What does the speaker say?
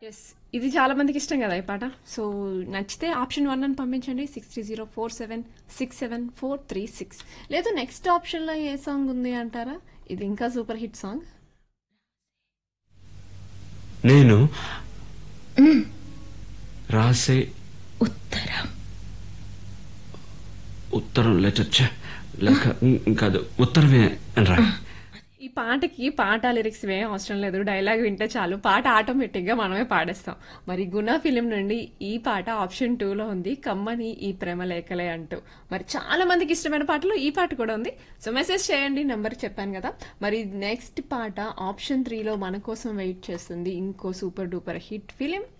yes ఇది చాలా మందికి ఇష్టం కదా ఈ పాట సో నచ్చితే ఆప్షన్ వన్ అని పంపించండి six three zero four seven six seven four three six లేదు నెక్స్ట్ ఆప్షన్లో ఏ సాంగ్ ఉంది అంటారా ఇది ఇంకా సూపర్ హిట్ సాంగ్ నేను రాసే ఉత్తరం ఉత్తరం లెటర్ ఛే, లేక ఉమ్, కాదు ఉత్తరమే అని రా ఈ పాటకి పాట లిరిక్స్ ఏం అవసరం లేదు డైలాగ్ వింటే చాలు పాట ఆటోమేటిక్గా మనమే పాడేస్తాం మరి గుణ ఫిలిం నుండి ఈ పాట ఆప్షన్ టూలో ఉంది కమ్మని ఈ ప్రేమ లేఖలే అంటూ మరి చాలా మందికి ఇష్టమైన పాటలో ఈ పాట కూడా ఉంది సో మెసేజ్ చేయండి నెంబర్ చెప్పాను కదా మరి నెక్స్ట్ పాట ఆప్షన్ త్రీలో మన కోసం వెయిట్ చేస్తుంది ఇంకో సూపర్ డూపర్ హిట్ ఫిలిం